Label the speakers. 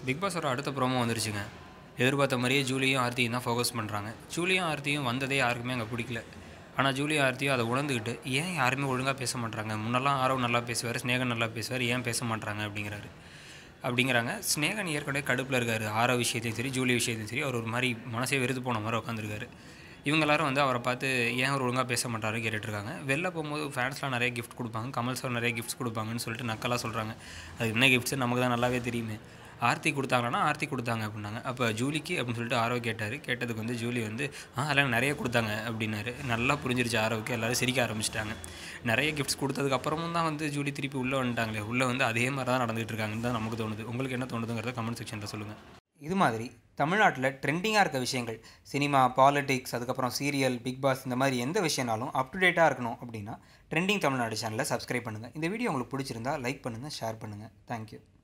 Speaker 1: big பாஸோட அடுத்த promo வந்துருச்சுங்க எதிர்பார்த்த மாதிரியே ஜூலியும் ஆர்த்தியும் தான் ஃபோக்கஸ் பண்ணுறாங்க ஜூலியும் ஆர்த்தியும் வந்ததே யாருக்குமே அங்கே பிடிக்கல ஆனால் ஜூலியும் ஆர்த்தியும் அதை உணர்ந்துக்கிட்டு ஏன் யாருமே ஒழுங்காக பேச மாட்றாங்க முன்னெல்லாம் ஆரவ் நல்லா பேசுவார் ஸ்னேகன் நல்லா பேசுவார் ஏன் பேச மாட்றாங்க அப்படிங்கிறாரு அப்படிங்கிறாங்க ஸ்னேகன் ஏற்கனவே கடுப்பில் இருக்காரு ஆரவ் விஷயத்தையும் சரி ஜூலி விஷயத்தையும் சரி அவர் ஒரு மாதிரி மனசே வெறுத்து போன மாதிரி உட்காந்துருக்காரு இவங்க எல்லாரும் வந்து அவரை பார்த்து ஏன் அவர் ஒழுங்காக பேச மாட்டாரு கேட்டுட்ருக்காங்க வெளில போகும்போது ஃபேன்ஸ்லாம் நிறைய கிஃப்ட் கொடுப்பாங்க கமல் சார் நிறைய கிஃப்ட்ஸ் கொடுப்பாங்கன்னு சொல்லிட்டு நக்கலாக சொல்கிறாங்க அது என்ன கிஃப்ட்ஸ் நமக்கு தான் நல்லாவே தெரியுமே ஆர்த்தி கொடுத்தாங்கன்னா ஆர்த்தி கொடுத்தாங்க அப்படின்னாங்க அப்போ ஜூலிக்கு அப்படின்னு சொல்லிட்டு ஆரவ் கேட்டார் கேட்டதுக்கு வந்து ஜூலி வந்து ஆ அதெல்லாம் நிறைய கொடுத்தாங்க அப்படின்னாரு நல்லா புரிஞ்சிருச்சு ஆரவுக்கு எல்லோரும் சிரிக்க ஆரம்பிச்சிட்டாங்க நிறைய கிஃப்ட்ஸ் கொடுத்ததுக்கு அப்புறமும் தான் வந்து ஜூலி திருப்பி உள்ளே வந்துட்டாங்களே உள்ளே வந்து அதே மாதிரி தான் நடந்துகிட்டு இருக்காங்கன்னு தான் நமக்கு தோணுது உங்களுக்கு என்ன தோணுதுங்கிறத கமெண்ட் செக்ஷனில் சொல்லுங்கள்
Speaker 2: இது மாதிரி தமிழ்நாட்டில் ட்ரெண்டிங்காக இருக்க விஷயங்கள் சினிமா பாலிடிக்ஸ் அதுக்கப்புறம் சீரியல் பிக் பாஸ் இந்த மாதிரி எந்த விஷயம்னாலும் அப் டு டேட்டாக இருக்கணும் அப்படின்னா ட்ரெண்டிங் தமிழ்நாடு சேனலை சப்ஸ்கிரைப் பண்ணுங்கள் இந்த வீடியோ உங்களுக்கு பிடிச்சிருந்தா லைக் பண்ணுங்கள் ஷேர் பண்ணுங்கள் தேங்க்யூ